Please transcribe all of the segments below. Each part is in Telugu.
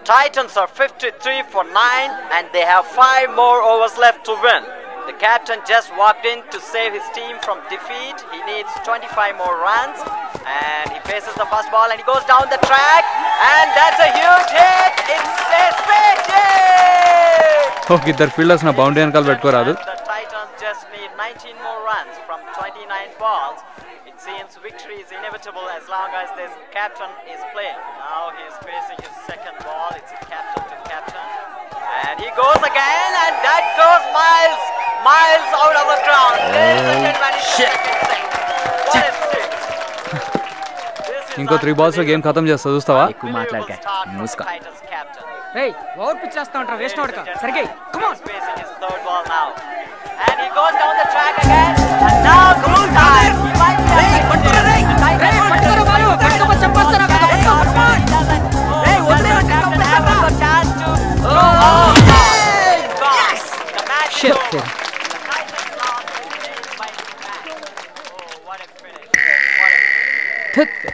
Titans are 53 for 9 and they have 5 more overs left to win. The captain just walked in to save his team from defeat. He needs 25 more runs and he faces the first ball and he goes down the track and that's a huge hit. It's a six. Yay! ఒక ఇద్దరు ఫీల్డర్స్ నా బౌండరీ వెనకాల పెట్టుకోరాదు The Titans just need 19 more runs from 29 balls. It seems victory is inevitable as long as this captain is playing. Now he is facing his second ball. It's captain to captain. And he goes again, and that goes miles, miles out of the ground. Ladies and gentlemen, it's the second six. What a six. This is ఇంకో త్రీ బాల్స్ లో గేమ్ ఖతం చేస్తా చూస్తావా ఎక్కువ మాట్లాడక మూసుకో Titans captain. రేయ్ ఓవర్ పిచ్ చేస్తా ఉంటారు వేస్ట్ ఆడక సరిగ్గా కమాన్ He's facing his third ball now. And he goes down the track again. And now good time. He might be రేయ్ పట్టుకోరా రేయ్ రేయ్ పట్టుకోరా బాలు పట్టుకోమని చెప్పొస్తారా కదా పట్టుకో కమాన్ రేయ్ వదిలేయండి Captain has చంపేస్తారా a chance to. Oh, yes! The match is Shit. over. The Titans lost 15 by match. Oh, what a finish. What a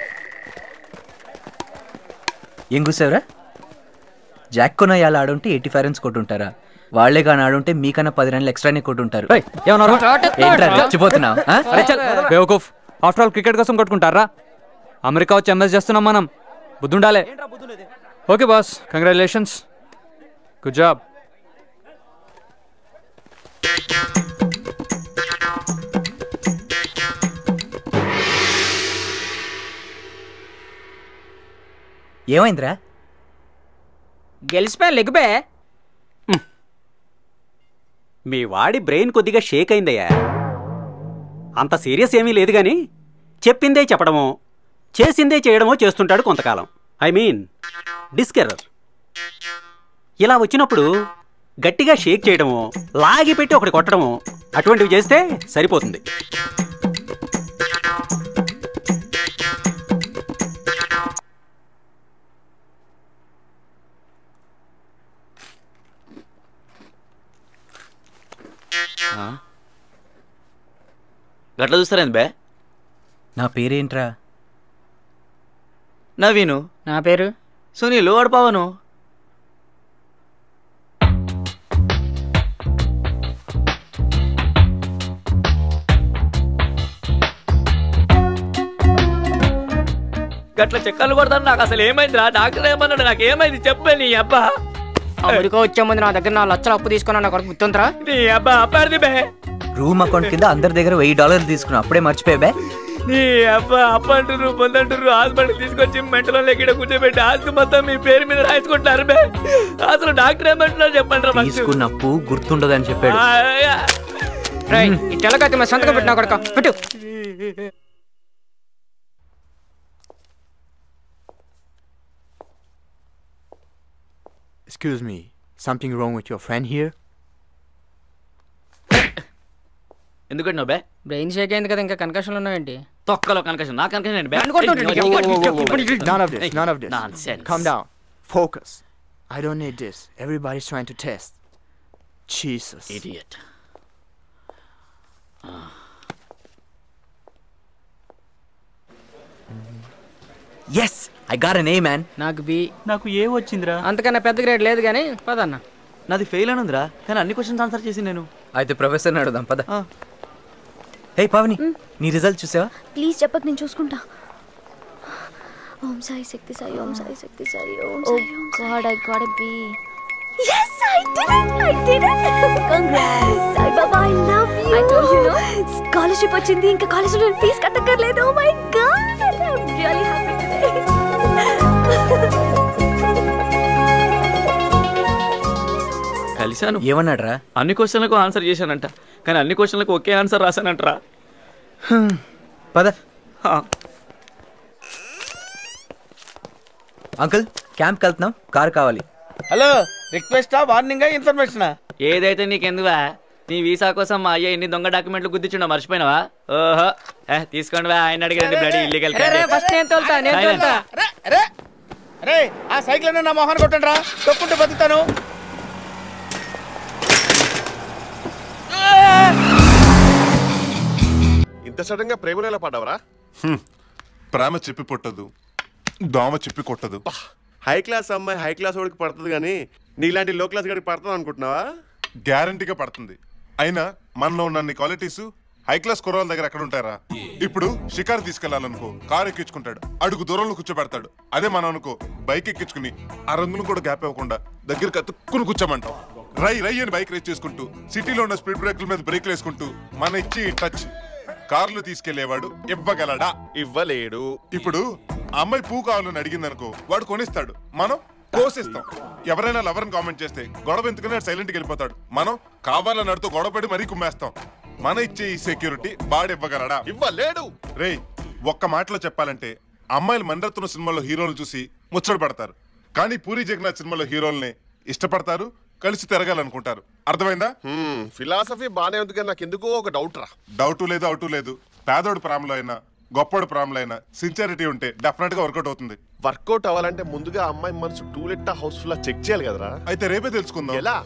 ఏం కూసావురా జాక్ కొన ఇవాళ ఆడుంటే ఎయిటీ ఫైవ్ రన్స్ కొట్టుంటారా వాళ్లే కానీ ఆడుంటే మీకన్నా పది రన్లు ఎక్స్ట్రానే కొట్టుంటారు ఏంట్రా రెచ్చిపోతున్నావు ఆ? బేవకూఫ్ ఆఫ్టర్ ఆల్ క్రికెట్ కోసం కొట్టుకుంటారా అమెరికా వచ్చి ఎంఎస్ చేస్తున్నాం మనం బుద్ధుండాలే okay boss congratulations good job ఏమైందిరా గెలిచిపోయా లెగ్బే మీ వాడి బ్రెయిన్ కొద్దిగా షేక్ అయిందయ్యా అంత సీరియస్ ఏమీ లేదు గాని చెప్పిందే చెప్పడమో చేసిందే చేయడమో చేస్తుంటాడు కొంతకాలం ఐ మీన్ డిస్కెర్రర్ ఇలా వచ్చినప్పుడు గట్టిగా షేక్ చేయడమో లాగి పెట్టి ఒకటి కొట్టడమో అటువంటివి చేస్తే సరిపోతుంది గట్ల చూస్తారేంది బే నా పేరేంట్రా నవీను నా పేరు సునీలు వాడు పవను గట్ల చెక్కలు కొడతాను నాకు అసలు ఏమైందిరా డాక్టర్ ఏమన్నాడు నాకు ఏమైంది చెప్పే నీ అబ్బా అమెరికా వచ్చే ముందు నా దగ్గర నా లక్షలు అప్పు తీసుకున్నా నా కొరకు గుర్తుందిరా నీ అబ్బా అప్పాడిది బే రూమ్ అకౌంట్ కింద అందరి దగ్గర వెయ్యి డాలర్లు తీసుకున్నావు అప్పుడే మర్చిపోయాబే నీ అబ్బా అప్ప అంటారు పొందంటారు హాస్పిటల్ తీసుకొచ్చి మెంటలో లెక్కిడ కూర్చోబెట్టి ఆస్తి మొత్తం మీ పేరు మీద రాయించుకుంటారు బే అసలు డాక్టర్ ఏమంటున్నారు చెప్పండి రా తీసుకున్న అప్పు గుర్తుండదని చెప్పాడు రేయ్ ఈ తెల్లకైతే మా సంతకం పెట్టినా కొడక పెట్టు Excuse me, something wrong with your friend here? ఎందుకంటే బే బ్రెయిన్ షేక్ అయింది కదా ఇంకా కన్కషన్లు ఉన్నాయండి తొక్కలో కనకషన్ నా కనకషన్ ఏంటి బే నన్ను కొడుతుంటే ఏయ్, నీకు ఓ, ఓ, ఓ, ఓ, ఓ, ఓ. None of this, none of this. Nonsense. Calm down. Focus. I don't need this. Everybody's trying to test. Jesus. Idiot. Yes I got an A man నాకు బి నాకు ఏ వచ్చిందిరా అంతకన్నా పెద్ద గ్రేడ్ లేదు కానీ పదన్న నాది ఫెయిల్ అని ఉందిరా కానీ అన్ని క్వశ్చన్స్ ఆన్సర్ చేసి నేను అయితే ప్రొఫెసర్ అడుగుదాం పద హే పావని నీ రిజల్ట్ చూసావా ప్లీజ్ చెప్పక నేను చూసుకుంటా Om Sai Shakti Sai Om Sai Shakti Sai Om Sai Om God I got B Yes, I did it! I did it! Congrats! Sai Baba, I love you! I told you, no? Scholarship వచ్చింది ఇంకా కాలేజీలో ఫీజు కట్టక్కర్లేదు oh my God I'm really happy కలిశాను ఏమన్నాడు రా అన్ని క్వశ్చన్లకు ఆన్సర్ చేశానంట కానీ అన్ని క్వశ్చన్లకు ఒకే ఆన్సర్ రాశానంటరా పద హా. అంకుల్ క్యాంప్కి వెళ్తున్నాం కార్ కావాలి హలో రిక్వెస్టా వార్నింగా ఇన్ఫర్మేషనా ఏదైతే నీకెందువా నీ వీసా కోసం మా అయ్య ఎన్ని దొంగ డాక్యుమెంట్లు గుద్దించుండో మర్చిపోయినావా ఓహో ఏ, తీసుకోండి వా, ఆయన అడిగిరండి బ్లడీ ఇల్లీగల్ ఫస్ట్ నేను తోలుతా నేను తోలుతా అరే ఆ సైకిల్ నా మొహాన్ని కొట్టండి రా తొక్కుంటే బతుకుతాను ఇంత సడన్ గా ప్రేమలో ఎలా పడ్డావరా ప్రేమ చెప్పి పుట్టదు దోమ చెప్పి కొట్టదు హై క్లాస్ అమ్మాయి హై క్లాస్ వాడికి పడుతుంది కానీ నీలాంటి లో క్లాస్ గడికి పడుతుంది అనుకుంటున్నావా గ్యారంటీగా పడుతుంది అయినా మనలో ఉన్న క్వాలిటీస్ హై క్లాస్ కుర్రాల దగ్గర ఎక్కడ ఉంటారా ఇప్పుడు షికారు తీసుకెళ్లాలనుకో కారు ఎక్కించుకుంటాడు అడుగు దూరంలో కూర్చోబెడతాడు అదే మనం అనుకో బైక్ ఎక్కించుకుని ఆ రంగును కూడా గ్యాప్ ఇవ్వకుండా దగ్గరికి అతుక్కుని కూర్చోమంటాం రై రై అని బైక్ రేస్ చేసుకుంటూ సిటీలో ఉన్న స్పీడ్ బ్రేకుల మీద బ్రేక్లు వేసుకుంటూ మన ఇచ్చి టచ్ కార్లు తీసుకెళ్లేవాడు ఇవ్వగలడా ఇవ్వలేడు ఇప్పుడు ఆ అమ్మాయి పువ్వు కావాలని అడిగింది అనుకో వాడు కొనిస్తాడు మనం కోసిస్తాం ఎవరైనా లవర్ని కామెంట్ చేస్తే గొడవ ఎందుకనే సైలెంట్ కి వెళ్ళిపోతాడు మనం కావాలని అడుతూ గొడవ పడి మరీ కుమ్మేస్తాం మన ఇచ్చే ఈ సెక్యూరిటీ బాడ్ ఇవ్వగలడా ఇవ్వలేడు రే ఒక్క మాటలో చెప్పాలంటే అమ్మాయిలు మణిరత్న సినిమాలో హీరోలు చూసి ముచ్చట పడతారు కానీ పూరి జగన్నాథ్ సినిమాలో హీరోల్ని ఇష్టపడతారు కలిసి తిరగాలనుకుంటారు అర్థమైందా ఫిలాసఫీ బానే ఉంది కానీ నాకు ఎందుకో ఒక డౌట్ రా డౌట్ లేదు అవుటు లేదు పేదోడు ప్రాంలో అయినా గొప్పోడు ప్రాంలో అయినా సిన్సియారిటీ ఉంటే డెఫినెట్ గా వర్కౌట్ అవుతుంది వర్కౌట్ అవ్వాలంటే ముందుగా అమ్మాయి మనసు టూలెట్ హౌస్ఫుల్ చెక్ చేయాలి కదరా అయితే రేపే తెలుసుకుందాం ఎలా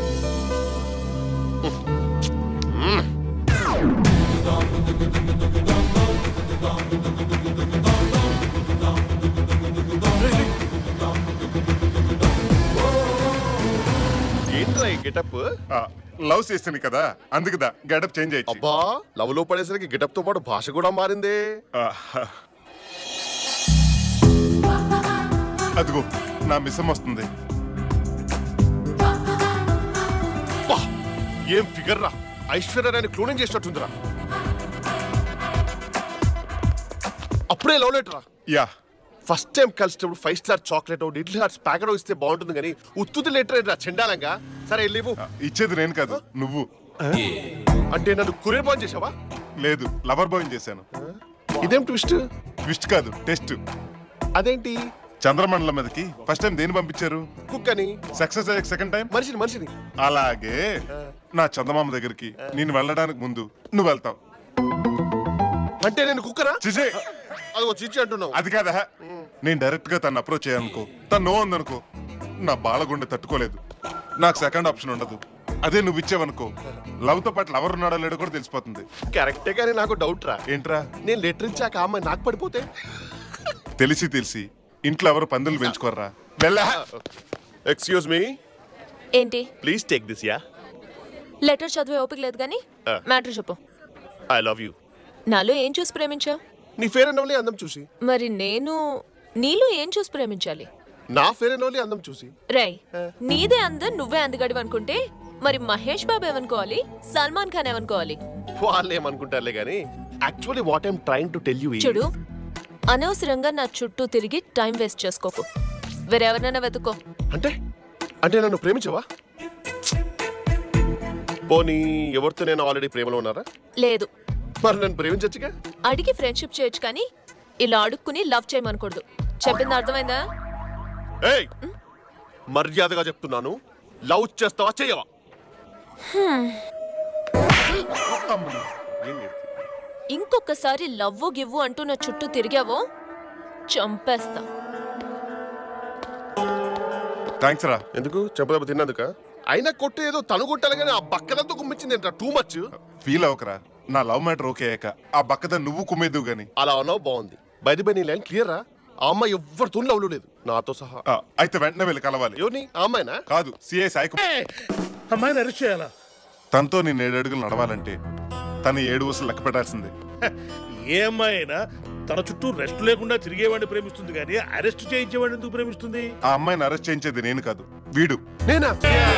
ఏంట్రా ఈ గెటప్ లవ్ చేస్తుంది కదా అందుకుదా గెటప్ చేంజ్ అయ్యి అబ్బా లవ్ లో పడేసరికి గెటప్ తో పాటు భాష కూడా మారిందే అదిగో నా మిస్సం వస్తుంది అబ్బా, ఏం ఫిగర్ రా ఐశ్వర్యరాని క్లోనింగ్ చేసినట్టుందిరా అప్పుడే లవ్ లెటర్ రా యా ఫస్ట్ టైం కలిసినప్పుడు Five Star chocolate Little Hearts packet ఇస్తే బాగుంటుంది కానీ ఉత్తుది లెటర్ రా చెండాలంగా సరే లేవు ఇచ్చేది నేను కాదు నువ్వు అంటే నన్ను కురియర్ బాన్ చేసావా లేదు లవర్ బాయ్ చేశాను ఇదేం ట్విస్ట్ ట్విస్ట్ కాదు టెస్ట్ అదేంటి చంద్రమండలం మీదకి ఫస్ట్ టైం దేని పంపించారు కుక్ అని సక్సెస్ అయ్యే సెకండ్ టైం మనిషిని మనిషిని అలాగే నా చందమామ దగ్గరికి నేను వెళ్ళడానికి ముందు నువ్వు వెళ్తావు అంటే నేను కుక్కరా చిచే అదిగో చిచ్చి అంటున్నావు అది కాదా నేను డైరెక్ట్ గా తను అప్రోచ్ అయ్యానుకో తను నో ఉందనుకో నా బాలగుండె తట్టుకోలేదు నాకు సెకండ్ ఆప్షన్ ఉండదు అదే నువ్వు ఇచ్చావనుకో లవ్ తో పాటు లవర్ ఉన్నాడో లేడో కూడా తెలిసిపోతుంది కరెక్టే కానీ నాకు డౌట్ రా ఏంట్రా నేను లెటర్ ఇచ్చాక ఆ అమ్మాయి నాకు పడిపోతే తెలిసి తెలిసి ఇంట్లో ఎవరు పందులు పెంచుకోర్రా వెళ్ళా ఎక్స్క్యూజ్ మీ ఏంటి please take this yeah letter చదివే ఓపిక లేదు కానీ ఆ. మ్యాటర్ చెప్పు ఐ లవ్ యూ నాలో ఏం చూసి ప్రేమించావు నీ ఫేర్ అండ్ లవ్లీ అందం చూసి మరి నేను నీలో ఏం చూసి ప్రేమించాలి నా ఫేర్ అండ్ లవ్లీ అందం చూసి రై నీదే అందం నువ్వే అందగడివి అనుకుంటే మరి మహేష్ బాబు ఏమనుకోవాలి సల్మాన్ ఖాన్ ఏమనుకోవాలి వాళ్ళు ఏమనుకుంటారులే కానీ actually what I'm trying to tell you చూడు అనవసరంగా నా చుట్టూ తిరిగి టైం వేస్ట్ చేసుకోకు వేరెవరినైనా వెతుక్కో అంటే అంటే నన్ను ప్రేమించవా పోనీ ఎవరితో నేను ఆల్రెడీ ప్రేమలో ఉన్నారా లేదు మరి నన్ను ప్రేమించచ్చుగా అడిగి ఫ్రెండ్షిప్ చేయొచ్చు కానీ ఇలా అడుక్కుని లవ్ చేయమనకూడదు చెప్పింది అర్థమైందా ఏయ్ మర్యాదగా చెప్తున్నాను లవ్ చేస్తావా చేయవా హ్మ్. ఇంకొకసారి లవ్వు గివ్వు అంటూ నా చుట్టూ తిరిగావో చంపేస్తా థ్యాంక్స్ రా ఎందుకు చెప్పదెబ్బ తిన్నందుక అయినా కొట్టు ఏదో తను కొట్టాలి కానీ ఆ బక్కదంతా కుమ్మించింది ఏంట్రా టూ మచ్ ఫీల్ అవ్వకరా నా లవ్ మ్యాటర్ ఓకే అయ్యాక ఆ బక్కద నువ్వు కుమ్మేదు గాని అలా ఉన్నావు బాగుంది బయట బై నీ లైన్ క్లియర్ రా ఆ అమ్మాయి ఎవ్వరితో లవ్లు లేదు నాతో సహా ఆ, అయితే వెంటనే వెళ్ళి కలవాలి ఎవరిని ఆ అమ్మాయినా కాదు సిఐ సాయి కుమార్. అమ్మాయిని అరెస్ట్ చేయాలా తనతో నేను ఏడు అడుగులు నడవాలంటే తను ఏడు వసలు లెక్క పెట్టాల్సిందే ఏ అమ్మాయి అయినా తన చుట్టూ రెస్ట్ లేకుండా తిరిగేవాడిని ప్రేమిస్తుంది కానీ అరెస్ట్ చేయించేవాడిని ఎందుకు ప్రేమిస్తుంది ఆ అమ్మాయిని అరెస్ట్ చేయించేది నేను కాదు వీడు నేనా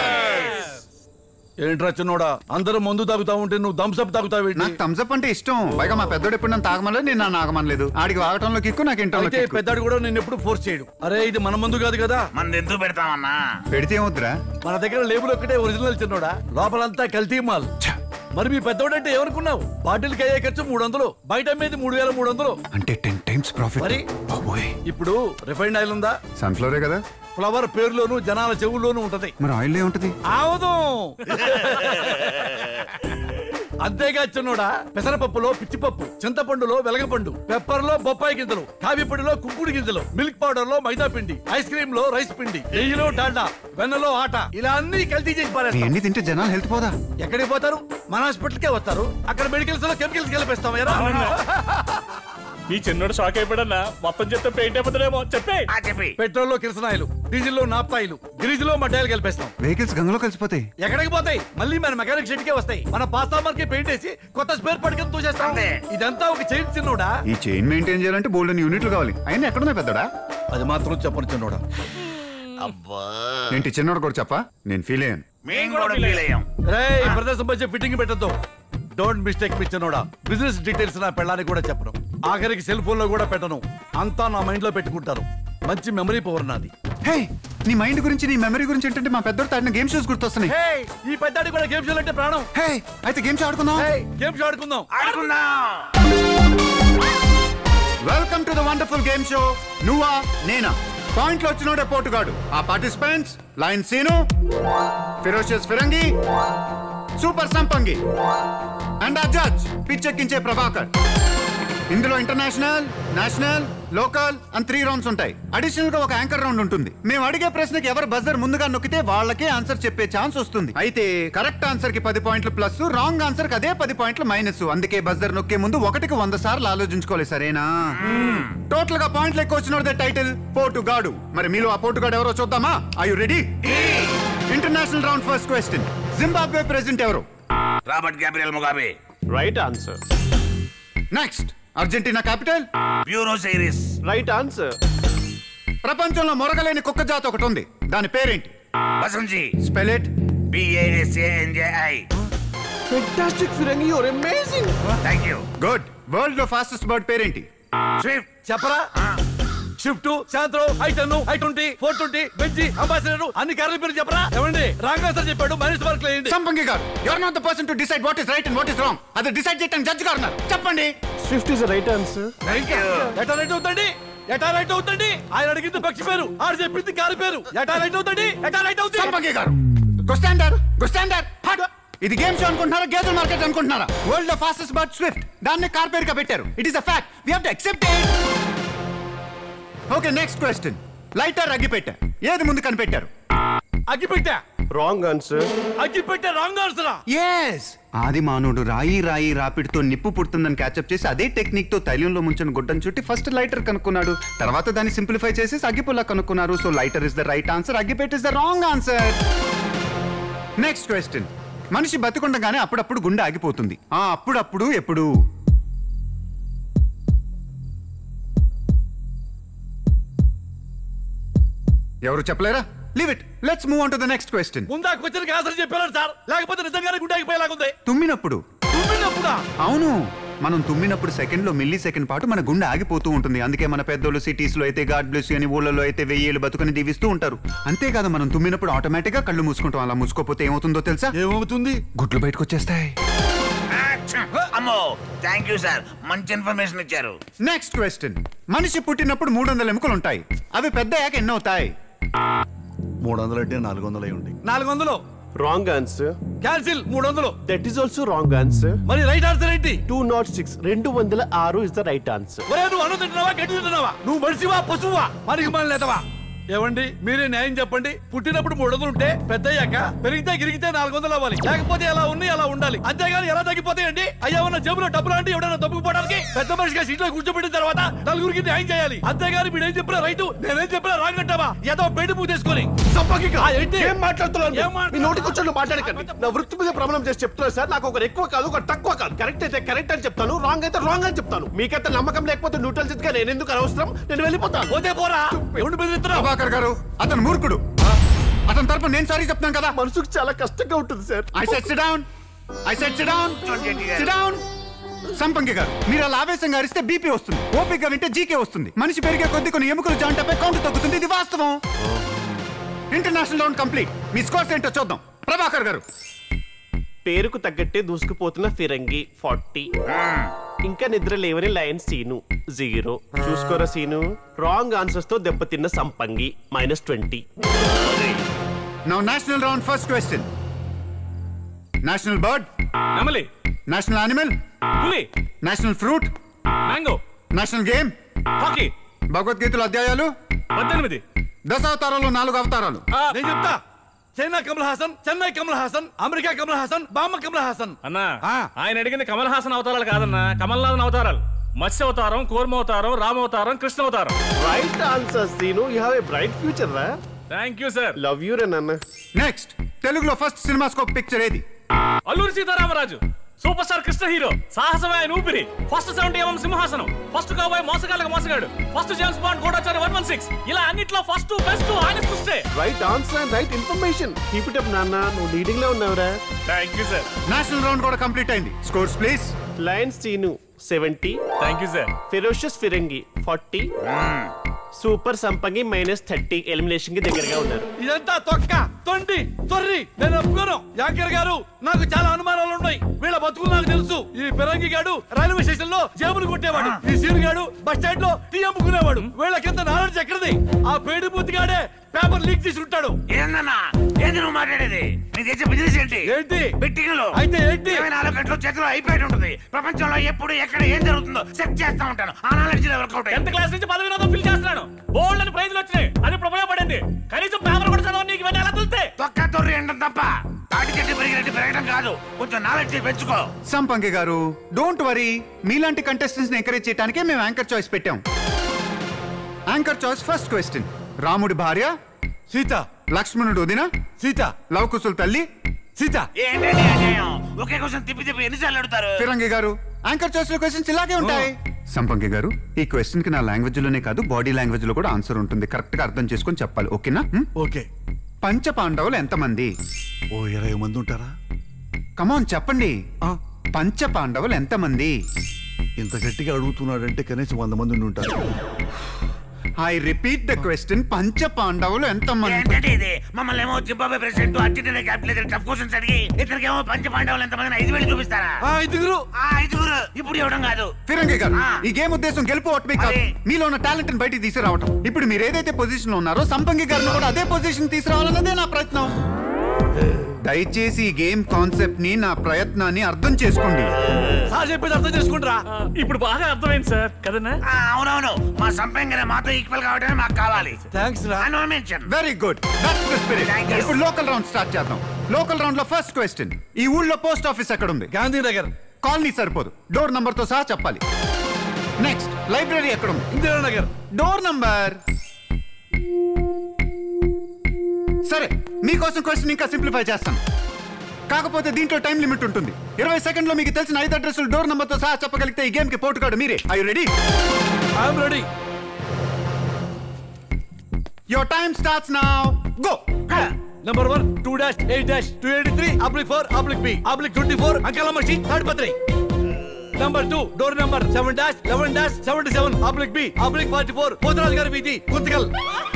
ఏంట్రా చిన్నోడా అందరూ మందు తాగుతా ఉంటే నువ్వు థమ్స్అప్ తాగుతావు నాకు థమ్స్అప్ అంటే ఇష్టం పైగా మా పెద్దోడు ఎప్పుడు నన్ను తాగమలేదు నేను నన్ను ఆగమనలేదు ఆడికి వాగటంలో కిక్కు నాకు ఇంటంలో అయితే పెద్దాడు కూడా నేను ఎప్పుడు ఫోర్స్ చేయడు అరే ఇది మన మందు కాదు కదా మన ఎందుకు పెడతామన్నా పెడితే ఏమొద్దురా మన దగ్గర లేబుల్ ఒక్కటే ఒరిజినల్ చిన్నోడా లోపలంతా కల్తీ మాల్ మరి మీ పెద్దోడంటే ఏమనుకున్నావు బాటిల్కి అయ్యే ఖర్చు మూడు వందలు బయట అమ్మేది మూడు వేల మూడు వందలు అంటే టెన్ టైమ్స్ ప్రాఫిట్ మరి ఇప్పుడు రిఫైండ్ ఆయిల్ ఉందా సన్ఫ్లవరే కదా ఫ్లవర్ పేరులోను జనాల చెవుల్లోనూ ఉంటది మరి ఆయిల్ ఏముంటది ఆవదు అంతేగా చిన్నోడా పెసరపప్పులో పిచ్చిపప్పు చింతపండులో వెలగపండు పెప్పర్ లో బొప్పాయి గింజలు కాఫీ పొడిలో కుంకుడు గింజలు మిల్క్ పౌడర్ లో మైదా పిండి ఐస్ క్రీమ్ లో రైస్ పిండి నెయ్యిలో డాల్డా వెన్నలో ఆట ఇలా అన్ని కల్తీ చేసి పారేస్తాం ఎన్ని తింటే జనాలు హెల్త్ పోదా ఎక్కడికి పోతారు మన హాస్పిటల్ కే వస్తారు అక్కడ మెడికల్స్ లో కెమికల్స్ కలిపేస్తాం ఎరా ఈ చిన్నోడు షాక్ అయిపోయాడన్నా మొత్తం చెప్తే పెయింట్ అయిపోతాడేమో చెప్పే చెప్పి పెట్రోల్ లో కిరసనాయిలు డీజిల్ లో నాప్తాయిలు గ్రీజులో మడ్డాయిలు కలిపేస్తాం వెహికల్స్ గంగలో కలిసిపోతాయి ఎక్కడికి పోతాయి మళ్ళీ మన మెకానిక్ షెడ్ కే వస్తాయి మన పాస్తామర్ కి పెయింట్ వేసి కొత్త స్పేర్ పట్టుకుని తూసేస్తాం ఇదంతా ఒక చైన్ చిన్నోడా ఈ చైన్ మెయింటైన్ చేయాలంటే బోల్డెన్ యూనిట్లు కావాలి అయినా ఎక్కడున్నాయి పెద్దడా అది మాత్రం చెప్పను చిన్నోడా ఏంటి చిన్నోడు కూడా చెప్పా నేను ఫీల్ అయ్యాను రేయ్ ప్రదేశం వచ్చి ఫిట్టింగ్ పెట్టద్దు డోంట్ మిస్టేక్ మీ చిన్నోడా బిజినెస్ డీటెయిల్స్ నా పెళ్ళానికి కూడా చెప్పను ఆఖరికి సెల్ ఫోన్ లో కూడా పెట్టను అంతా నా మైండ్ లో పెట్టుకుంటారు మంచి మెమరీ పవర్ నాది హే నీ మైండ్ గురించి నీ మెమరీ గురించి ఏంటంటే మా పెద్దోడు ఆడిన గేమ్ షోస్ గుర్తొస్తున్నాయి హే ఈ పెద్దాడి కూడా గేమ్స్ అంటే ప్రాణం హే అయితే గేమ్స్ ఆడుకుందాం గేమ్స్ ఆడుకుందాం welcome to the wonderful game show నువ్వా నేనా పాయింట్లు వచ్చినోడే పోటుగాడు ఆ participants line Seenu ferocious Firangi super Sampangi and ఆ జడ్జ్ పిచ్చెక్కించే ప్రభాకర్ ఇందులో ఇంటర్నేషనల్ నేషనల్ లోకల్ అని త్రీ రౌండ్స్ ఉంటాయి అడిషనల్ గా ఒక యాంకర్ రౌండ్ ఉంటుంది మేము అడిగే ప్రశ్నకి ఎవరు బజర్ ముందుగా నొక్కితే వాళ్ళకే ఆన్సర్ చెప్పే ఛాన్స్ వస్తుంది అయితే కరెక్ట్ ఆన్సర్ కి పది పాయింట్లు ప్లస్ రాంగ్ ఆన్సర్ కి అదే పది పాయింట్లు మైనస్ అందుకే బజర్ నొక్కే ముందు ఒకటికి వంద సార్లు ఆలోచించుకోవాలి సరేనా టోటల్ గా పాయింట్లు ఎక్కువ వచ్చినోడే టైటిల్ పోటుగాడు మరి మీలో ఆ పోటుగాడు ఎవరో చూద్దామా I you ready international round first question Zimbabwe president ఎవరు Robert Gabriel Mugabe right answer next Argentina capital Buenos iris right answer ప్రపంచంలో మొరగలేని కుక్క జాతి ఒకటి ఉంది దాని పేరేంటి బసంజీ spell it BASANJI fantastic ఫిరంగి your amazing thank you good world లో ఫాస్టెస్ట్ బర్డ్ పేరేంటి స్విఫ్ట్ చెప్పరా షిఫ్ట్ సాయంత్రం I ten I twenty four twenty బెంజి ambassador అన్ని కార్ల పేరు చెప్పరా ఏమండి రాంగ్ ఆన్సర్ చెప్పాడు మైనస్ మార్క్ లేండి Sampangi garu your not the person to decide what is right and what is wrong అది డిసైడ్ చేయడానికి జడ్జ్ గారు ఉన్నారు చెప్పండి స్విఫ్ట్ ఇస్ రైట్ ఆన్సర్ ఎటా రైట్ అవుతండి ఎటా రైట్ అవుతండి ఆయన అడిగింది పక్షి పేరు ఆడు చెప్పింది కారు పేరు ఎటా రైట్ అవుతండి ఎటా రైట్ అవుతుంది సంపంగి గారు గుస్టాండర్ గుస్టాండర్ ఇది గేమ్ షో అనుకుంటున్నారా గేదెల మార్కెట్ అనుకుంటున్నారా వరల్డ్ లో ఫాస్టెస్ట్ బర్డ్ స్విఫ్ట్ దాన్ని కార్ పేరుగా పెట్టారు it is a fact we have to accept it okay next question lighter అగ్గిపెట్టె ఏది ముందు కనిపెట్టారు అగ్గిపెట్టా రాంగ్ ఆన్సర్ అగ్గిపెట్టా రాంగ్ ఆన్సరా ఎస్ ఆది మానవుడు రాయి రాయి రాపిడితో నిప్పు పుడుతుందని క్యాచప్ చేసి అదే టెక్నిక్ తో తైలంలో ముంచిన గుడ్డను చుట్టి ఫస్ట్ లైటర్ కనుక్కున్నాడు తర్వాత దాన్ని సింప్లిఫై చేసి అగ్గిపుల్ల కనుక్కున్నారు so lighter is the right answer అగ్గిపెట్ is the wrong answer next question మనిషి బతికుండగానే అప్పుడప్పుడు గుండె ఆగిపోతుంది ఆ అప్పుడప్పుడు ఎప్పుడు ఎవరు చెప్పలేరా leave it let's move on to the next question ముందా క్వశ్చన్ ఆన్సర్ చెప్పారు సార్ లేకపోతే నిజంగానే గుండె ఆగిపోయేలాగుంది తుమ్మినప్పుడు తుమ్మినప్పుడా అవును మనం తుమ్మినప్పుడు సెకండ్ లో మిల్లీ సెకండ్ పాటు మన గుండె ఆగిపోతూ ఉంటుంది అందుకే మన పెద్దోళ్ళు సిటీస్ లో అయితే గాడ్ బ్లెస్ అని ఊళ్ళలో అయితే వెయ్యేళ్ళు బతుకుని దీవిస్తూ ఉంటారు అంతేకాదు మనం తుమ్మినప్పుడు ఆటోమేటిక్ గా కళ్ళు మూసుకుంటాం అలా మూసుకోపోతే ఏమవుతుందో తెలుసా ఏమవుతుంది గుడ్లు బయటకు వచ్చేస్తాయి అమ్మో థ్యాంక్ యూ సార్ మంచి ఇన్ఫర్మేషన్ ఇచ్చారు నెక్స్ట్ క్వశ్చన్ మనిషి పుట్టినప్పుడు మూడు వందల ఎముకలు ఉంటాయి అవి పెద్ద అయ్యాక ఎన్ని అవుతాయి మూడు వందలు అంటే నాలుగు వందలు అయి ఉంటాయి నాలుగు వందలు రాంగ్ ఆన్సర్ క్యాన్సిల్ మూడు వందలు that is also wrong answer మరి రైట్ ఆన్సర్ ఏంటి టూ నాట్ సిక్స్ రెండు వందల ఆరు ఇస్ ద రైట్ ఆన్సర్ ఒరే నువ్వు అన్నం తింటున్నావా గడ్డి తింటున్నావా నువ్వు మనిషివా పశువా పనికి మన లేదవా ఏమండి మీరే న్యాయం చెప్పండి పుట్టినప్పుడు మూడు వందలు ఉంటే పెద్దయ్యాక పెరిగితే గిరిగితే నాలుగు వందలు అవ్వాలి లేకపోతే ఎలా ఉన్నాయి అలా ఉండాలి అంతేగాని ఎలా తగ్గిపోతాయండి అయ్యా ఉన్న జేబులో డబ్బులు అంటే ఎవడైనా తప్పుకుపోవడానికి పెద్ద మనిషిగా సీట్లో కూర్చోబెట్టిన తర్వాత నలుగురికి న్యాయం చేయాలి అంతేగాని మీరు ఏం చెప్పినా రైట్ నేనేం చెప్పినా రాంగ్ అంటావా ఏదో బయట పూజ చేసుకొని ఆ, ఏంటి? ఏం మాట్లాడుతున్నాను ఏం మీ మాట్లాడుతున్నావు? నోటికి వచ్చి మాట్లాడకండి నా వృత్తి మీద ప్రమాణం చేసి చెప్తున్నాను సార్ నాకు ఒకరు ఎక్కువ కాదు ఒక తక్కువ కాదు కరెక్ట్ అయితే కరెక్ట్ అని చెప్తాను రాంగ్ అయితే రాంగ్ అని చెప్తాను మీకైతే నమ్మకం లేకపోతే న్యూట్రల్ గా నేను ఎందుకు అనవసరం నేను వెళ్ళిపోతాను పోతే పోరా ఎవరిని బెదిరిస్తున్నావు ప్రభాకర్ గారు అతను మూర్ఖుడు అతని తరపు నేను సారీ చెప్తున్నాను కదా మనసుకు చాలా కష్టంగా ఉంటుంది sir I set sit down I set sit down sit down Sampangi garu మీరు అలా ఆవేశంగా అరిస్తే బీపీ వస్తుంది ఓపిక వింటే జీకే వస్తుంది మనిషి పెరిగే కొద్ది కొన్ని ఎముకలు జాయింట్ పై కౌంట్ తగ్గుతుంది ఇది వాస్తవం ఇంటర్నేషనల్ రౌండ్ కంప్లీట్ మీ స్కోర్స్ ఏంటో చూద్దాం ప్రభాకర్ గారు పేరుకు తగ్గట్టే దూసుకుపోతున్న ఫిరంగి ఫార్టీ ఇంకా నిద్ర లేవని లయన్ సీను జీరో చూసుకోరా సీను రాంగ్ ఆన్సర్స్ తో దెబ్బతిన్న Sampangi minus twenty now national round first question national bird నెమలి నేషనల్ యానిమల్ పులి national fruit mango national game hockey భగవద్గీతలో అధ్యాయాలు పద్దెనిమిది దశావతారాలు నాలుగు అవతారాలు నేను చెప్తా చైనా కమల్ హాసన్ చెన్నై కమల్ హాసన్ అమెరికా కమల్ హాసన్ బామ్మ కమల్ హాసన్ అన్నా ఆయన అడిగింది కమల్ హాసన్ అవతారాలు కాదన్నా కమల్ నాథన్ అవతారాలు మత్స్యావతారం కూర్మావతారం రామావతారం కృష్ణావతారం right answer Seenu you have a bright future రా thank you sir love you రే నాన్న నెక్స్ట్ తెలుగులో ఫస్ట్ సినిమాస్కోప్ పిక్చర్ ఏది Alluri Sitaramaraju super star Krishna hero సాహసమే ఆయన ఊపిరి first seventy MM Simhasanam first కాబోయే Mosagallaki Mosagadu first James Bond Gudachari one one six ఇలా అన్నిట్లో ఫస్ట్ బెస్ట్ ఆయన చూస్తే right answer and right information keep it up నాన్న నువ్వు లీడింగ్ లో ఉన్నావురా thank you sir national round కూడా కంప్లీట్ అయింది scores please lions Seenu seventy thank you sir ferocious Firangi forty super Sampangi minus thirty elimination కి దగ్గరగా ఉన్నారు ఇదంతా తొక్క తొండి తొర్రి నేను ఒప్పుకోను యాంకర్ గారు నాకు చాలా అనుమానాలు ఉన్నాయి వీళ్ళ బతుకులు నాకు తెలుసు ఈ పిరంగి గాడు రైల్వే స్టేషన్ లో జేబులు కొట్టేవాడు ఈ సీన్ గాడు బస్ స్టాండ్ లో టీ అమ్ముకునేవాడు వీళ్ళకింత నాలెడ్జ్ ఎక్కడిది ఆ పేడి బుద్ధిగాడే పేపర్ లీక్ చేసి ఉంటాడు ఏందన్నా ఏంది నువ్వు మాట్లాడేది నీ చేసే బిజినెస్ ఏంటి ఏంటి బెట్టింగ్ లో అయితే ఏంటి ఇరవై నాలుగు గంటలు చేతిలో అయిపోయి ఉంటుంది ప్రపంచంలో ఎప్పుడు ఎక్కడ ఏం జరుగుతుందో సెట్ చేస్తా ఉంటాను ఆ నాలెడ్జ్ వర్కౌట్ టెన్త్ క్లాస్ నుంచి పదవి వినోదం ఫిల్ చేస్తున్నాను బోల్డ్ అని ప్రైజ్లు వచ్చినాయి అది ఇప్పుడు ఉపయోగపడింది కనీసం పేపర్ కూడా చదవ నీకు ఇవన్నీ ఎలా తెలుస్తే తొక్క తొర్రి అంటాం తప్ప తాటి చెట్టు పెరిగినట్టు పెరగడం కాదు కొంచెం నాలెడ్జ్ పెంచుకో సంపంగి గారు డోంట్ వరీ మీలాంటి కంటెస్టెంట్స్ ని ఎంకరేజ్ చేయడానికే మేము యాంకర్ చాయిస్ పెట్టాం యాంకర్ చాయిస్ ఫస్ట్ క్వశ్చన్ రాముడి భార్య సీత లక్ష్మణుడు వదిన సీత లవకుశుల తల్లి సీత ఏంటండి అన్యాయం ఒకే క్వశ్చన్ తిప్పి తిప్పి ఎన్నిసార్లు అడుగుతారు ఫిరంగి గారు యాంకర్ చాయిస్ లో క్వశ్చన్స్ ఇలాగే ఉంటాయి సంపంగి గారు ఈ క్వశ్చన్ కి నా లాంగ్వేజ్ లోనే కాదు బాడీ లాంగ్వేజ్ లో కూడా ఆన్సర్ ఉంటుంది కరెక్ట్ గా అర్థం చేసుకొని చెప్పాలి ఓకేనా ఓకే పంచ పాండవులు ఎంతమంది ఓ ఇరవై మంది ఉంటారా కమాన్ చెప్పండి పంచ పాండవులు ఎంతమంది ఇంత గట్టిగా అడుగుతున్నాడంటే కనీసం వంద మంది ఉండి ఉంటారు ఐ రిపీట్ ద క్వశ్చన్ పంచ పాండవులు ఎంతమంది ఏంటంటే ఇది మమ్మల్ని ఏమో Zimbabwe president Argentina capital tough questions అడిగి ఇతనికేమో పంచ పాండవులు ఎంతమంది ఐదు వేలు చూపిస్తారా ఐదుగురు ఆ ఐదుగురు ఇప్పుడు ఇవ్వడం కాదు ఫిరంగి గారు ఈ గేమ్ ఉద్దేశం గెలుపు ఓటమి కాదు మీలో ఉన్న టాలెంట్ బయటికి తీసుకురావటం ఇప్పుడు మీరు ఏదైతే పొజిషన్ లో ఉన్నారో సంపంగి గారిని కూడా అదే పొజిషన్ తీసుకురావాలన్నదే నా ప్రయత్నం దయచేసి ఈ గేమ్ కాన్సెప్ట్ ని నా ప్రయత్నాన్ని అర్థం చేసుకోండి సార్ చెప్పేది అర్థం చేసుకుంటారా ఇప్పుడు బాగా అర్థమైంది సార్ కదన్నా ఆ, అవునవును మా సంపంగన మాతో ఈక్వల్ కావడమే మాకు కావాలి థ్యాంక్స్ రా నో మెన్షన్ వెరీ గుడ్ ఇప్పుడు లోకల్ రౌండ్ స్టార్ట్ చేద్దాం లోకల్ రౌండ్ లో ఫస్ట్ క్వశ్చన్ ఈ ఊళ్ళో పోస్ట్ ఆఫీస్ ఎక్కడ ఉంది గాంధీనగర్ కాలనీ సరిపోదు డోర్ నంబర్ తో సహా చెప్పాలి నెక్స్ట్ లైబ్రరీ ఎక్కడ ఉంది ఇందిరానగర్ డోర్ నంబర్ సరే మీకోసం క్వశ్చన్ ఇంకా సింప్లిఫై చేస్తాను కాకపోతే దీంట్లో టైం లిమిట్ ఉంటుంది ఇరవై సెకండ్ లో మీకు తెలిసిన ఐదు అడ్రస్లు డోర్ నంబర్ తో సహా చెప్పగలిగితే ఈ గేమ్ కి పోటుగాడు మీరే I ready I'm ready your time starts now go number one two dash eight dash two eighty three oblique four oblique B oblique twenty four అంకల్ మషి థర్డ్ పత్రి number two door number seven dash eleven dash seventy seven oblique B oblique forty four Potharaju గారి వీధి Guntakal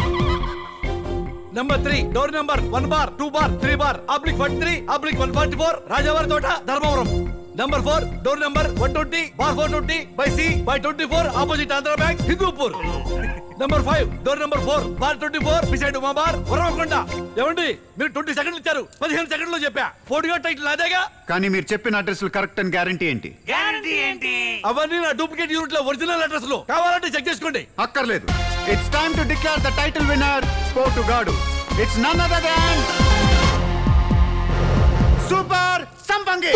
number three door number one bar two bar three bar oblique forty three oblique one forty four రాజావారి తోట Dharmavaram number four door number one twenty bar four twenty by C by twenty four opposite Andhra bank Hindupur number five door number four bar twenty four beside Uma bar Varavakonda ఏమండి మీరు ట్వంటీ సెకండ్లు ఇచ్చారు పదిహేను సెకండ్లు చెప్పా పోటీగా టైటిల్ అదేగా కానీ మీరు చెప్పిన అడ్రస్లు కరెక్ట్ అని గ్యారంటీ ఏంటి గ్యారంటీ ఏంటి అవన్నీ నా డూప్లికేట్ యూనిట్ లో ఒరిజినల్ అడ్రస్ లో కావాలంటే చెక్ చేసుకోండి అక్కర్లేదు it's time to declare the title winner పోటుగాడు it's none other than super Sampangi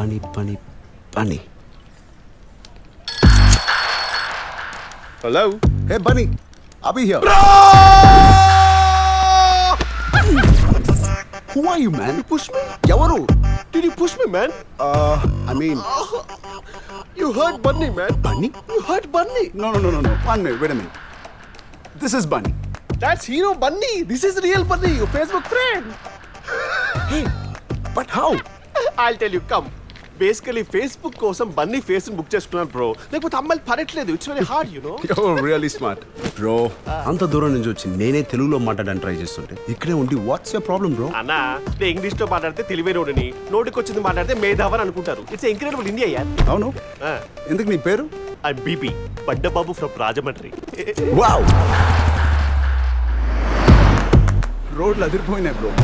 bunny, bunny, bunny. Hello? Hey, bunny. I'll be here. Who are you, man? You pushed me? Yavaru? Did you push me, man? Uh, I mean, You hurt Bunny, man. Bunny? You hurt Bunny. No, no, no, no, no. One minute, wait a minute. This is Bunny. That's Hero Bunny. This is real Bunny, your Facebook friend. Hey, but how? I'll tell you, come. Basically Facebook కోసం బన్నీ ఫేస్ బుక్ చేసుకున్నాను బ్రో లేకపోతే అమ్మాయిలు పడట్లేదు it's very hard you know You're really smart. Bro, అంత దూరం నుంచి వచ్చి నేనే తెలుగులో మాట్లాడడానికి ట్రై చేస్తుంటే ఇక్కడే ఉండి వాట్స్ యర్ ప్రాబ్లం బ్రో అన్నా నేను ఇంగ్లీష్ లో మాట్లాడితే తెలివైనోడని నోటికి వచ్చింది మాట్లాడితే మేధావని అనుకుంటారు ఇట్స్ ఇంక్రెడిబుల్ ఇండియా యార్ అవును ఎందుకు నీ పేరు I BP Bandababu from Rajahmundry wow రోడ్లు అదిరిపోయినాయి bro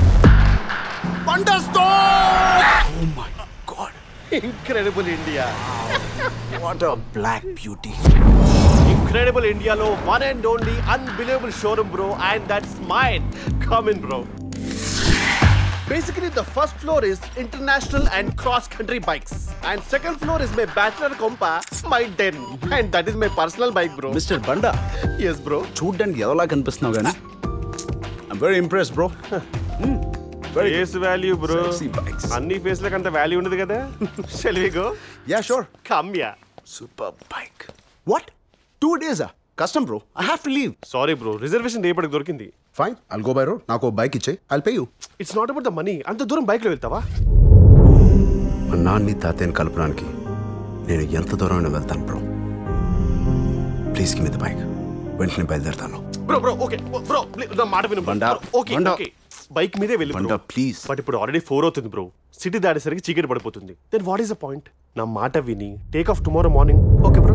incredible India what a black beauty incredible ఇండియాలో one and only unbelievable showroom bro and that's mine come in bro Basically, the first floor is international and cross-country bikes, and second floor is my bachelor compa, my den, and that is my personal bike, bro. Mister Banda yes bro చూడ్డానికి ఎదలా కనిపిస్తున్నావు కానీ I'm very impress bro face value bro Sexy bikes. అన్ని ఫేస్ లకు అంత వాల్యూ ఉండదు కదా shall we go yeah sure come yeah super bike what two డేసా కష్టం bro I have to leave sorry bro reservation రేపటికి దొరికింది fine I'll go by road నాకు బైక్ ఇచ్చేయి I'll pay you it's not about the money అంత దూరం బైక్ లో వెళ్తావా మా నాన్ని తాతయ్యని కలపడానికి నేను ఎంత దూరం వెళ్తాను బ్రో ప్లీజ్ కి మీద బైక్ వెంటనే బయలుదేరుతాను బ్రో బ్రో ఓకే బ్రో నా మాట విను Banda, okay Banda. Okay bike మీదే వెళ్ళి బండా, ప్లీజ్ బట్ ఇప్పుడు ఆల్రెడీ ఫోర్ అవుతుంది బ్రో సిటీ దాటేసరికి చీకటి పడిపోతుంది then what is the point నా మాట విని take off tomorrow morning okay bro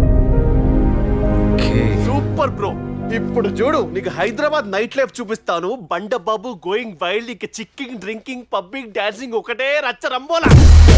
super bro ఇప్పుడు చూడు నీకు హైదరాబాద్ నైట్ లైఫ్ చూపిస్తాను బండబాబు గోయింగ్ వైల్డ్ ఇక చిక్కింగ్ డ్రింకింగ్ పబ్లిక్ డాన్సింగ్ ఒకటే రచ్చ రంబోలా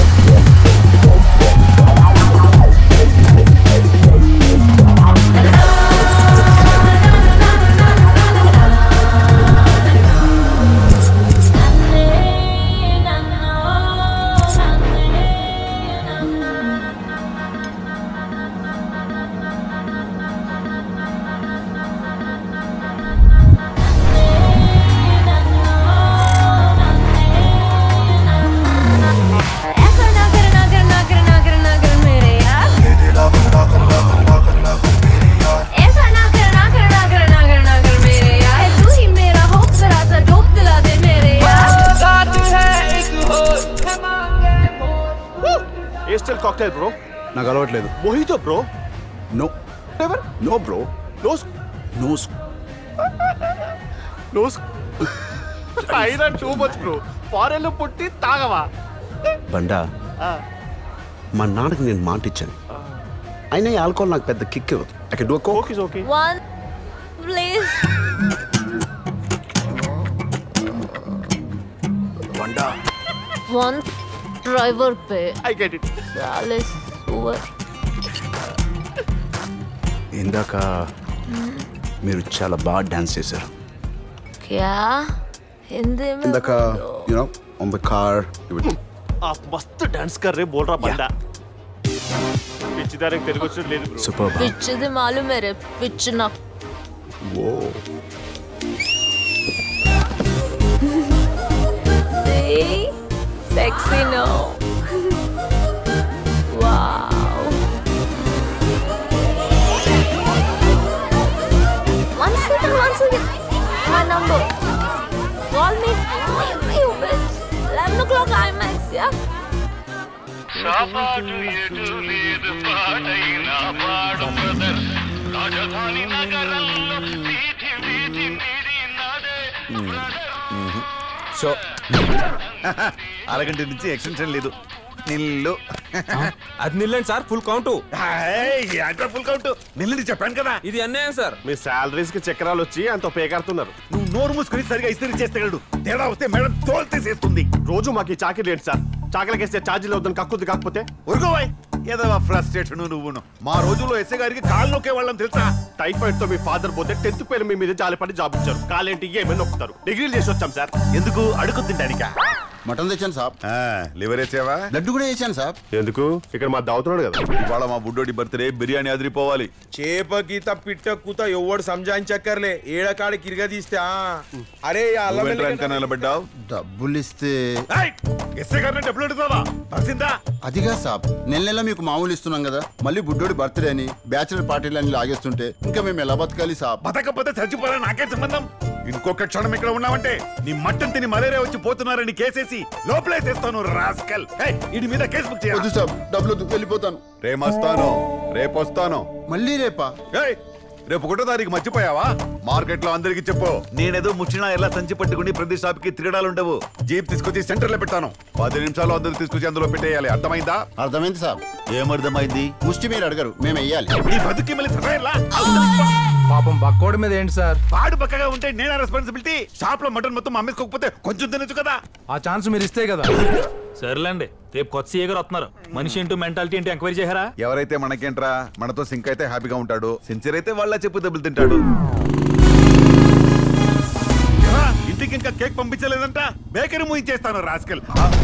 ऐसा ना कर ना कर ना कर ना कर ना कर मेरे यार ऐसा ना कर ना कर ना कर ना कर ना कर मेरे यार है तू ही मेरा हो जरा सा डोप दिला दे मेरे यार साथ है एक हो ఏ స్టైల్ కాక్టైల్ బ్రో నాకు అలవాట్లేదు mojito bro no ever no bro no no no అయినా టూ మచ్ బ్రో ఫారెన్ లో పుట్టి తాగవా బండా మా నాన్నకి నేను మాట ఇచ్చాను అయినా ఈ ఆల్కహాల్ నాకు పెద్ద కిక్ ఇవ్వదు I can do coke is okay One, please. Banda One driver पे I get it. साले सुअर ఇందాక మీరు చాలా బాగా డాన్స్ చేశారు क्या हिंदी में ఇందాక యూనో ఆన్ ద కార్ ఆ మస్తు డాన్స్ కర్ రే బోల్ రా బండా పిచ్చిదానికి తెలుగు వచ్చేది లేదు బ్రో సూపర్ पिच दे मालूम मेरे पिच ना ఓ See? Sexy no. wow. One second, one second. My number. Call me. You bitch. 11 o'clock IMAX, yeah? సాపాటు ఎటు లేదు పాటైనా పాడు బ్రదర్ రాజధాని నగరంలో వీధి వీధి మీరినదే సో అరగంట నుంచి ఎక్స్టెన్షన్ లేదు నిల్లు అది నిల్లండి సార్ ఫుల్ కౌంట్ అంటే ఫుల్ కౌంట్ నిల్లని చెప్పాను కదా ఇది అన్యాయం సార్ మీ సాలరీస్ కి చక్రాలు వచ్చి అంత పేకాడుతున్నారు నువ్వు నోరు మూసుకుని సరిగా ఇస్త్రీ చేస్తాడు తేడా వస్తే మేడం తోలు తీసేస్తుంది రోజు మాకు ఈ చాకరీ ఏంటి సార్ చాకలకేస్తే ఛార్జీలు అవుతుంది కక్కుద్ది కాకపోతే ఉరుకోవాయ్ ఏదో ఫ్రస్ట్రేషన్ నువ్వును మా రోజుల్లో ఎస్ఐ గారికి కాళ్ళు నొక్కే వాళ్ళం తెలుసా టైఫాయిడ్ తో మీ ఫాదర్ పోతే టెన్త్ పేరు మీ మీద జాలిపడి జాబ్ ఇచ్చారు కాలేంటి ఏమైనా నొక్కుతారు డిగ్రీలు చేసి వచ్చాం సార్ ఎందుకు అడుగు తింటానికా మటన్ తెచ్చాను సాబ్ లివర్ వేసావా లడ్డు కూడా వేసాను సాబ్ ఎందుకు ఇక్కడ మా దావుతున్నాడు కదా ఇవాళ మా బుడ్డోడి బర్త్డే బిర్యానీ అదిరిపోవాలి చేప గీత పిట్ట కూత ఎవడు సంజాయించక్కర్లే ఏడకాడి కిరిగా తీస్తే ఆ. అరే ఈ అల్లం నువ్వేంట్రా వెల్లిగడ్డ- వెనక నిలబడ్డావు డబ్బులు ఇస్తే ఎస్ఐ గారిని డబ్బులు అడుగుతావా పరిసిందా అదిగా సాబ్ నెల నెల మీకు మామూలు ఇస్తున్నాం కదా మళ్ళీ బుడ్డోడి బర్త్డే అని బ్యాచులర్ పార్టీలు అని లాగేస్తుంటే ఇంకా మేము ఎలా బతకాలి సాబ్ బతకపోతే చచ్చిపోరా నాకే సంబంధం ఇంకొక క్షణం ఇక్కడ ఉన్నావంటే నీ మట్టం తిని మలేరియా వచ్చి పోతున్నారని కేసేసి లోపలేసేస్తాను రాస్కల్ ఇడి మీద కేసు బుక్ వద్దు సాబ్ డబ్బులు వద్దు, వెళ్ళిపోతాను రేమొస్తాను రేపొస్తాను మళ్ళీ రేపా ఏయ్, రేపు ఒకటో తారీఖు మర్చిపోయావా మార్కెట్ లో అందరికి చెప్పు నేనేదో ముచ్చిన ఎలా సంచి పట్టుకుని ప్రతి షాప్ కి తిరగడాలు ఉండవు జీప్ తీసుకొచ్చి సెంటర్ లో పెట్టాను పది నిమిషాలు అందరు తీసుకొచ్చి అందులో పెట్టేయాలి అర్థమైందా అర్థమైంది సాబ్ ఏమర్థమైంది ముష్టి మీరు అడగరు మేము వెయ్యాలి నీ బతుకి మళ్ళీ సరైలా పాపం బక్కోడి మీద ఏంటి సార్ వాడు పక్కగా ఉంటే నేనే రెస్పాన్సిబిలిటీ షాప్ లో మటన్ మొత్తం అమ్మేసుకోకపోతే కొంచెం తినొచ్చు కదా ఆ ఛాన్స్ మీరు ఇస్తే కదా సర్లేండి రేపు కొత్త సీఏ గారు వస్తున్నారు మనిషి ఏంటో మెంటాలిటీ ఏంటి ఎంక్వైరీ చేశారా ఎవరైతే మనకేంట్రా మనతో సింక్ అయితే హ్యాపీగా ఉంటాడు సిన్సియర్ అయితే వాళ్ళ చెప్పు దెబ్బలు తింటాడు ఏరా, ఇంటికి ఇంకా కేక్ పంపించలేదంట బేకరీ మూయించేస్తాను rascal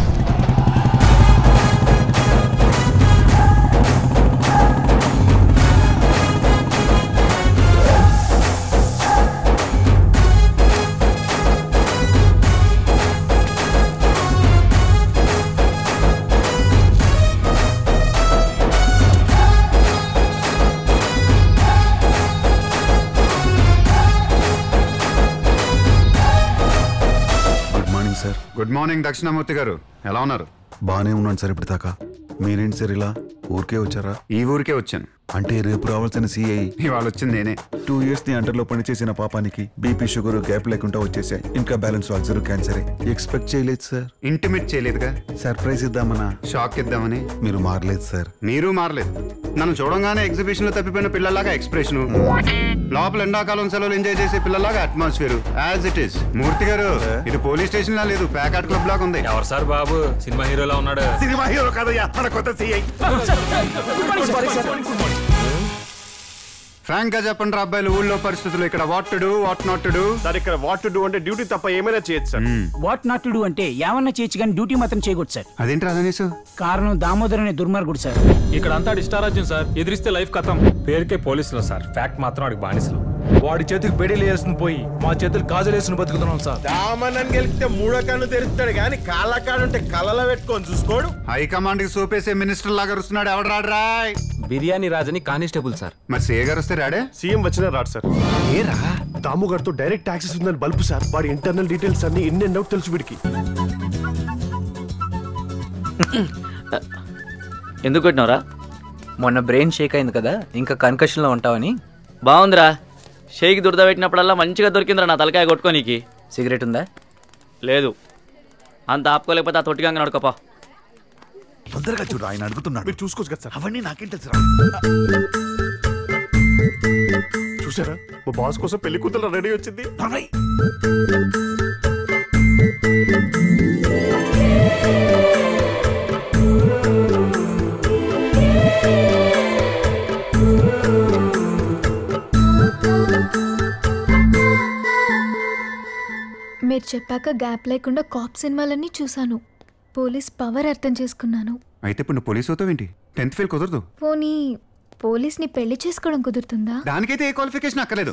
good morning sir good morning Dakshinamurthy garu ఎలా ఉన్నారు బానే ఉన్నాను సార్ ఇప్పుడు దాకా మీరేంటి సార్ ఇలా ఊరికే వచ్చారా ఈ ఊరికే వచ్చాను అంటే రేపు రావాల్సిన సిఐ ఇవాళ వచ్చింది నేనే టూ ఇయర్స్ ని అండర్లో పనిచేసిన పాపానికి బీపీ షుగర్ గ్యాప్ లేకుండా వచ్చేసాయి ఇంకా బ్యాలెన్స్ అల్సర్ క్యాన్సరే ఎక్స్పెక్ట్ చేయలేదు సార్ ఇంటిమేట్ చేయలేదుగా సర్ప్రైజ్ ఇద్దామన్నా షాక్ ఇద్దామని మీరు మారలేదు సార్ మీరు మారలేదు నన్ను చూడంగానే ఎగ్జిబిషన్ లో తప్పిపోయిన పిల్లలాగా ఎక్స్ప్రెషన్ లోపల ఎండాకాలం సెలవులు ఎంజాయ్ చేసే పిల్లలాగా atmosphere as it is Murthy garu ఇది పోలీస్ స్టేషన్ లా లేదు ప్యాకాట్ క్లబ్ లాగా ఉంది ఎవరు సార్ బాబు సినిమా హీరోలా ఉన్నాడు సినిమా హీరో కాదయ్యా మన కొత్త సిఐ ఫ్రాంక్ గా చెప్పండి రా అబ్బాయిలు ఊళ్ళో పరిస్థితులు ఇక్కడ what to do what not to do sir ఇక్కడ వాట్ టు డూ అంటే డ్యూటీ తప్ప ఏమైనా చేయొచ్చు sir what not to do అంటే ఏమన్నా చేయొచ్చు కానీ డ్యూటీ మాత్రం చేయకూడదు సార్ అదేంటి రాధనేసు కారణం దామోదర్ అనే దుర్మార్గుడు సార్ ఇక్కడ అంతా డిస్టారాజ్యం సార్ ఎదిరిస్తే లైఫ్ కథం పేరుకే పోలీసులు సార్ ఫ్యాక్ట్ మాత్రం వాడికి బానిసలు వాడి చేతికి బెడీలు వేసిన పోయి మా చేతులు గాజులు వేసిన బతుకుతున్నాం సార్ దామనని గెలిస్తే మూడో కన్ను తెరుస్తాడు కానీ కాళ్ళ కాడుంటే కళ్ళలో పెట్టుకొని చూసుకోడు హైకమాండ్ కి సోపేసే మినిస్టర్ లాగా వస్తున్నాడు ఎవడు రాడ్రాయ్ బిర్యానీ రాజని కానిస్టేబుల్ సార్ మరి సే గారు వస్తే రాడే సీఎం వచ్చినా రాడు సార్ ఏరా దాము గారితో డైరెక్ట్ యాక్సెస్ ఉందని బల్బు సార్ వాడి ఇంటర్నల్ డీటెయిల్స్ అన్ని ఇన్ అండ్ అవుట్ తెలుసు వీడికి ఎందుకు కొట్టినవరా మొన్న బ్రెయిన్ షేక్ అయింది కదా ఇంకా కన్కషన్లో ఉంటావని బాగుందిరా షేక్ దురద పెట్టినప్పుడల్లా మంచిగా దొరికిందిరా నా తలకాయ కొట్టుకోనీకి సిగరెట్ ఉందా లేదు అంత ఆపుకోలేకపోతే ఆ తొట్టిగా నడుకోపా తొందరగా చూడు ఆయన అడుగుతున్నాడు మీరు చూసుకోవచ్చు కదా సార్ అవన్నీ నాకేం తెలుసు చూసారా మా బాస్ కోసం పెళ్లి కూతురు రెడీ వచ్చింది మీరు చెప్పాక గ్యాప్ లేకుండా కాప్ సినిమాలన్నీ చూశాను పోలీస్ పవర్ అర్థం చేసుకున్నాను అయితే ఇప్పుడు నువ్వు పోలీస్ అవుతావు ఏంటి టెన్త్ ఫెయిల్ కుదరదు పోనీ పోలీస్ని పెళ్లి చేసుకోవడం కుదురుతుందా దానికైతే ఏ క్వాలిఫికేషన్ అక్కర్లేదు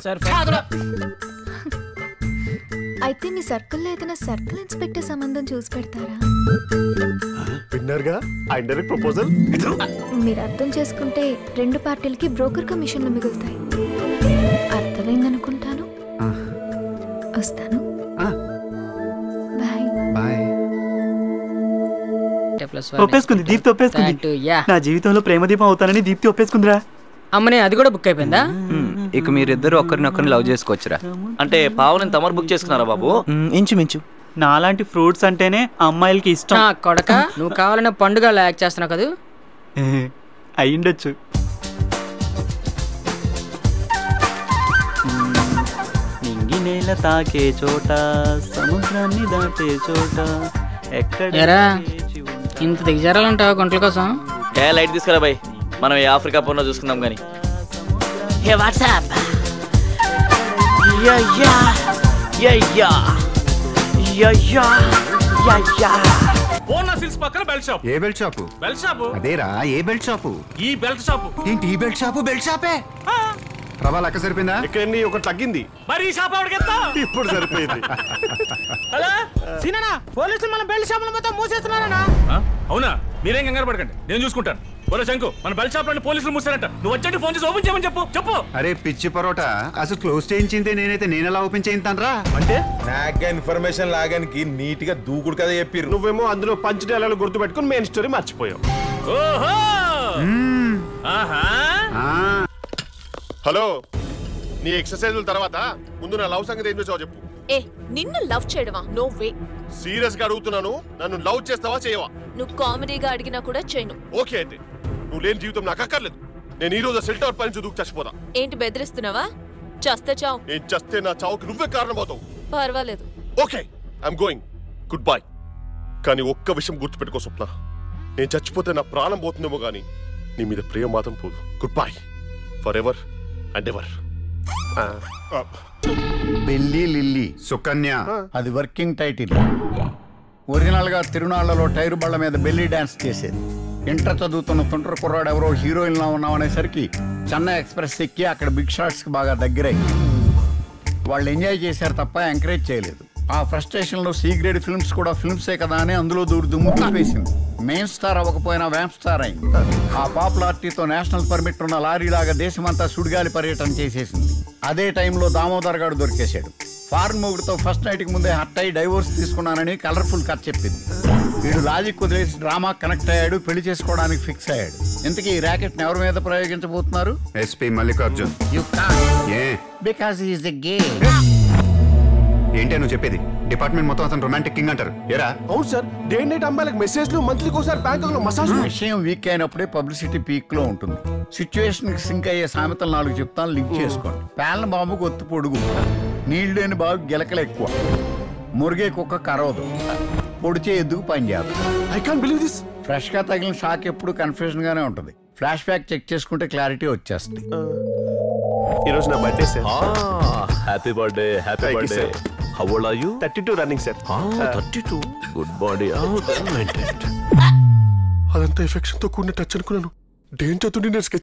అయితే మీ సర్కిల్లో ఏదైనా సర్కిల్ ఇన్స్పెక్టర్ సంబంధం చూసి పెడతారా విన్నర్గా ఆ ఇండైరెక్ట్ ప్రపోజల్ మీరు అర్థం చేసుకుంటే రెండు పార్టీలకి బ్రోకర్ కమిషన్లు మిగులుతాయి అర్థమైందనుకుంటాను వస్తాను బాయ్ బాయ్ ఒప్పేసుకుంది దీప్తి ఒప్పేసుకుంది నా జీవితంలో ప్రేమ దీపం అవుతానని దీప్తి ఒప్పేసుకుందిరా అమ్మనే అది కూడా బుక్ అయిపోయిందా ఇక మీరిద్దరు ఒకరినొకరిని లవ్ చేసుకోవచ్చురా అంటే పావుని తమరు బుక్ చేసుకున్నారా బాబు ఇంచుమించు నాలాంటి ఫ్రూట్స్ అంటేనే అమ్మాయిలకి ఇష్టం నా కొడక నువ్వు కావాలన్న పండుగ యాక్ట్ చేస్తున్నావు కదా అయ్యుండొచ్చు నింగి నేల తాకే చోట సముద్రాన్ని దాటే చోట ఎక్కడ ఎరా ఇంత దిగజారాలంటావా గుంటల కోసం ఏ లైట్ తీసుకురా బాయ్ మనం ఈ ఆఫ్రికా పొన్న చూసుకుందాం కానీ Hey, what's up? Yeah, yeah. Yeah, yeah. Yeah, yeah. Purna silks పక్కన బెల్ట్ షాప్ ఏ బెల్ట్ షాపు బెల్ట్ షాప్ అదేరా ఏ బెల్ట్ షాపు ఈ బెల్ట్ షాప్ ఏంటి ఈ బెల్ట్ షాపు బెల్ట్ షాపే ప్రభా లెక్క సరిపోయిందా ఇక్కడ ఒకటి తగ్గింది మరి ఈ షాప్ ఎవరికెత్తా ఇప్పుడు సరిపోయింది హలో సీననా పోలీసులు మన బెల్ట్ షాపులు మొత్తం మూసేస్తున్నారనా ఆ? అవునా మీరేం కంగారు పడకండి నేను చూసుకుంటాను ఒరే శంకు మన బెల్ట్ షాప్ లోని పోలీసులు మూసారంట నువ్వు వచ్చండి ఫోన్ చేసి ఓపెన్ చేయమని చెప్పు చెప్పు అరే పిచ్చి పరోటా అసలు క్లోజ్ చేయించిందే నేనైతే నేను ఎలా ఓపెన్ చేయింతానరా అంటే నాగా ఇన్ఫర్మేషన్ లాగానికి నీట్ గా దూకుడు కదా చెప్పిర్రు నువ్వేమో అందులో పంచ్ డైలాగులు గుర్తు పెట్టుకుని మెయిన్ స్టోరీ మర్చిపోయావు ఓహో ఆహా హలో నీ ఎక్సర్సైజుల తర్వాత ముందు నా లవ్ సంగతి ఏం చేసావో చెప్పు ఏ నిన్ను లవ్ చేయడమా నో వే సీరియస్ గా అడుగుతున్నాను నన్ను లవ్ చేస్తావా చేయవా నువ్వు కామెడీగా అడిగినా కూడా చేయను ఓకే అయితే నువ్వు లేని జీవితం నాకు అక్కర్లేదు నేను ఈ రోజు సెల్ టవర్ పని దూకు చచ్చిపోతా ఏంటి బెదిరిస్తున్నావా చస్తే చావు నేను చస్తే నా చావుకి నువ్వే కారణమవుతావు పర్వాలేదు okay I'm going good bye కానీ ఒక్క విషయం గుర్తుపెట్టుకో స్వప్న నేను చచ్చిపోతే నా ప్రాణం పోతుందేమో కానీ నీ మీద ప్రేమ మాత్రం పోదు good bye for ever and ever Belli Lilly Sukanya అది వర్కింగ్ టైటిల్ ఒరిజినల్ గా తిరునాళ్లలో టైరు బళ్ళ మీద బెల్లి డాన్స్ చేసేది ఇంటర్ చదువుతున్న తుంటర కుర్రాడు ఎవరో హీరోయిన్ లా ఉన్నాం అనేసరికి చెన్నై ఎక్స్ప్రెస్ ఎక్కి అక్కడ బిగ్ షాట్స్ కి బాగా దగ్గరై వాళ్ళు ఎంజాయ్ చేశారు తప్ప ఎంకరేజ్ చేయలేదు ఆ ఫ్రస్ట్రేషన్ లో సి గ్రేడ్ ఫిల్మ్స్ కూడా ఫిల్మ్సే కదా అని అందులో దూరి దుమ్ము దులిపేసింది మెయిన్ స్టార్ అవ్వకపోయినా వ్యాంప్ స్టార్ అయింది ఆ పాపులారిటీతో నేషనల్ పర్మిట్ ఉన్న లారీలాగా దేశమంతా సుడిగాలి పర్యటన చేసేసింది అదే టైంలో దామోదర్ గారు దొరికేశాడు ఫారెన్ మొగుడుతో ఫస్ట్ నైట్ కి ముందే హట్ అయి డైవోర్స్ తీసుకున్నానని కలర్ఫుల్ కథ చెప్పింది వీడు లాజిక్ వదిలేసి డ్రామా కనెక్ట్ అయ్యాడు పెళ్లి చేసుకోవడానికి ఫిక్స్ అయ్యాడు ఇంతకీ ఈ ర్యాకెట్ ఎవరి మీద ప్రయోగించబోతున్నారు SP Mallikarjun you can't a because is the gay ఏంటి నువ్వు చెప్పేది డిపార్ట్మెంట్ మొత్తం అతను రొమాంటిక్ కింగ్ అంటారు ఏరా అవును సార్ డే నైట్ అమ్మాయిలకు మెసేజ్లు మంత్లీకి ఒకసారి బ్యాంకులో మసాజ్ విషయం వీక్ అయినప్పుడే పబ్లిసిటీ పీక్ లో ఉంటుంది సిచ్యువేషన్ కి సింక్ అయ్యే సామెతలు నాలుగు చెప్తాను లింక్ చేసుకోండి పేలన బాబుకు ఒత్తు పొడుగు నీళ్లు లేని బాబు గిలకలు ఎక్కువ మురిగే కుక్క కరవదు పొడిచే ఎద్దుకు పనిచేయదు I can believe this fresh గా తగిలిన షాక్ ఎప్పుడు కన్ఫ్యూజన్ గానే ఉంటుంది ఫ్లాష్ బ్యాక్ చెక్ చేసుకుంటే క్లారిటీ వచ్చేస్తుంది ఈ రోజు నా birthday sir happy birthday happy Thank you, birthday sir. How old are you thirty two running sir thirty two good body అదంతా ఎఫెక్షన్ తో కూడిన టచ్ అనుకున్నాను డేంజర్ తో నేను